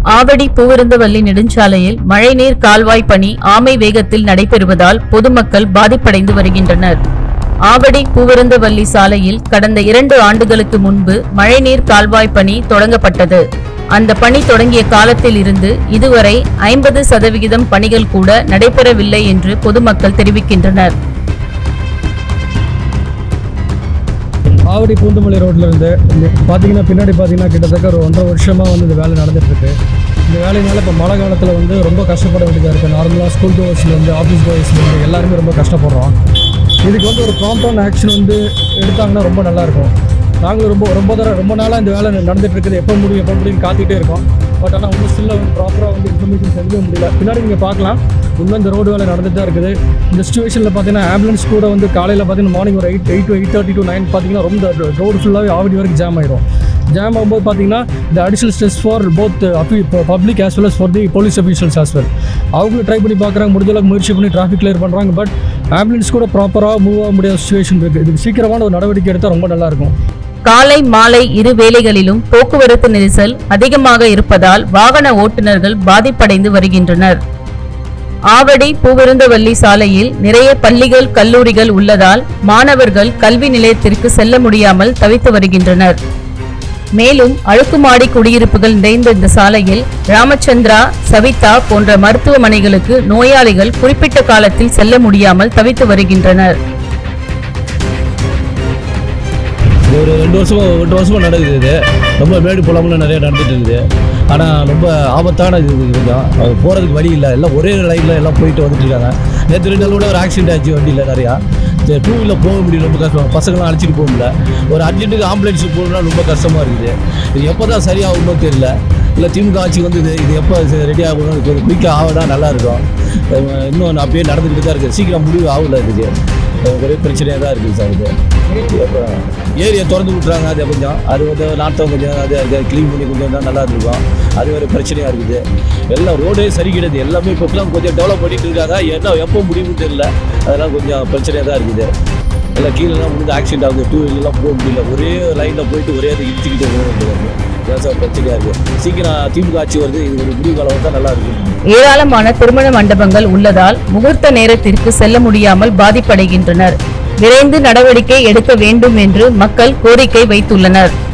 ஆவடி பூவிருந்தவல்லி நெடுஞ்சாலையில் மழைநீர் கால்வாய் பணி ஆமை வேகத்தில் நடைபெறுவதால் பொதுமக்கள் பாதிப்படைந்து வருகின்றனர் ஆவடி பூவிருந்தவல்லி சாலையில் கடந்த இரண்டு ஆண்டுகளுக்கு முன்பு மழைநீர் கால்வாய் பணி தொடங்கப்பட்டது அந்த பணி தொடங்கிய காலத்தில் இருந்து இதுவரை ஐம்பது சதவிகிதம் பணிகள் கூட நடைபெறவில்லை என்று பொதுமக்கள் தெரிவிக்கின்றனர் ஆவடி பூந்தமல்லி ரோட்ல இருந்து இந்த பார்த்தீங்கன்னா பின்னாடி பார்த்தீங்கன்னா கிட்டத்தட்ட ஒரு ஒன்றரை வருஷமாக வந்து இந்த வேலை நடந்துட்டு இருக்கு இந்த வேலையினால இப்போ மழை காலத்தில் வந்து ரொம்ப கஷ்டப்பட வேண்டியதாக இருக்குது நார்மலாக ஸ்கூல் கோவர்ஸ்லேருந்து ஆஃபீஸ் கோவர்ஸ்லேருந்து எல்லாருமே ரொம்ப கஷ்டப்படுறோம் இதுக்கு வந்து ஒரு ப்ராம்ப்டான ஆக்ஷன் வந்து எடுத்தாங்கன்னா ரொம்ப நல்லாயிருக்கும் நாங்களும் ரொம்ப ரொம்ப தடவை ரொம்ப நாளாக இந்த வேலை நடந்துட்டு இருக்குது எப்போ முடியும் எப்போ முடியும் காத்துக்கிட்டே இருக்கோம் பட் ஆனால் இன்னும் ஸ்டில்ல வந்து ப்ராப்பராக வந்து இன்ஃபர்மேஷன் தெரிவிக்க முடியல பின்னாடி நீங்கள் பார்க்கலாம் இன்னும் இந்த ரோடு வேலை நடந்துட்டு தான் இருக்குது இந்த சுச்சுவேஷனில் பார்த்தீங்கன்னா ஆம்புலன்ஸ் கூட வந்து காலையில் பார்த்தீங்கன்னா மார்னிங் ஒரு eight eight to eight thirty to nine பார்த்தீங்கன்னா ரொம்ப ரோடு ஃபுல்லாகவே ஆவடி வரைக்கும் ஜாம் ஆயிடும் ஜாம் ஆகும்போது பார்த்தீங்கன்னா இந்த additional stress for both public as well as for the police officials as well அவங்களும் ட்ரை பண்ணி பார்க்குறாங்க முடிஞ்ச அளவுக்கு முயற்சி பண்ணி டிராஃபிக் கிளியர் பண்ணுறாங்க பட் ஆம்புலன்ஸ் கூட ப்ராப்பராக மூவ் ஆக முடியாத சுச்சுவேஷன் இருக்குது இதுக்கு சீக்கிரமான ஒரு நடவடிக்கை எடுத்தால் ரொம்ப நல்லாயிருக்கும் காலை மாலை இரு வேளைகளிலும் போக்குவரத்து நெரிசல் அதிகமாக இருப்பதால் வாகன ஓட்டுநர்கள் பாதிப்படைந்து வருகின்றனர் ஆவடி பூவிருந்தவல்லி சாலையில் நிறைய பள்ளிகள் கல்லூரிகள் உள்ளதால் மாணவர்கள் கல்வி நிலையத்திற்கு செல்ல முடியாமல் தவித்து வருகின்றனர் மேலும் அடுக்குமாடி குடியிருப்புகள் நிறைந்த இந்த சாலையில் ராமச்சந்திரா சவிதா போன்ற மருத்துவமனைகளுக்கு நோயாளிகள் குறிப்பிட்ட காலத்தில் செல்ல முடியாமல் தவித்து வருகின்றனர் இது ஒரு ரெண்டு வருஷமா ரெண்டு வருஷமா நடக்குது இது ரொம்ப மேடு புலம்புல நிறைய நடந்துட்டு இருக்குது ஆனால் ரொம்ப ஆபத்தான இது இதுதான் அது போகிறதுக்கு வழி இல்லை எல்லாம் ஒரே லைனில் எல்லாம் போயிட்டு வந்துட்டு இருக்காங்க நேற்று ரெண்டு நாள் கூட ஒரு ஆக்சிடென்ட் ஆச்சு வண்டியில் நிறையா டூ வீலர் போக முடியல ரொம்ப கஷ்டம் பசங்களாம் அழைச்சிட்டு போக முடியல ஒரு அர்ஜென்ட்டுக்கு ஆம்புலன்ஸ் போகணும்னா ரொம்ப கஷ்டமாக இருக்குது இது எப்போ தான் சரியாகுமோ தெரியல இல்லை திமுக ஆட்சி வந்து இது இது எப்போ ரெடி ஆகணும் கொஞ்சம் குயிக்காக ஆகினா நல்லா இருக்கும் அஹ் இன்னும் அப்படியே நடந்துக்கிட்டு தான் இருக்குது சீக்கிரம் முடிவு ஆகல இதுக்கு அஹ் ஒரே பிரச்சனையாக தான் இருக்குது சார் இது அப்புறம் ஏரியை திறந்து விட்றாங்க அது கொஞ்சம் அது வந்து நாட்டம் கொஞ்சம் அது அதை க்ளீன் பண்ணி கொஞ்சம் தான் நல்லா இருக்கும் அது ஒரு பிரச்சனையாக இருக்குது எல்லாம் ரோடே சரி கிடையாது எல்லாமே இப்போலாம் கொஞ்சம் டெவலப் பண்ணிட்டு இருக்காங்க என்ன எப்போ முடியும்னு தெரியல அதெல்லாம் கொஞ்சம் பிரச்சனையாக தான் இருக்குது எல்லாம் கீழெல்லாம் முடிஞ்சு ஆக்சிடென்ட் ஆகுது டூ வீலர்லாம் போக முடியல ஒரே லைனில் போயிட்டு ஒரே அதை இடிச்சுக்கிட்டு போக வேண்டியது இதான் சார் பிரச்சனையாக இருக்குது சீக்கிரம் திமுக ஆட்சி வருது இது ஒரு முடிவு காலம் தான் நல்லா இருக்கும் ஏராளமான திருமண மண்டபங்கள் உள்ளதால் முகூர்த்த நேரத்திற்கு செல்ல முடியாமல் பாதிப்படைகின்றனர் விரைந்து நடவடிக்கை எடுக்க வேண்டும் என்று மக்கள் கோரிக்கை வைத்துள்ளனர்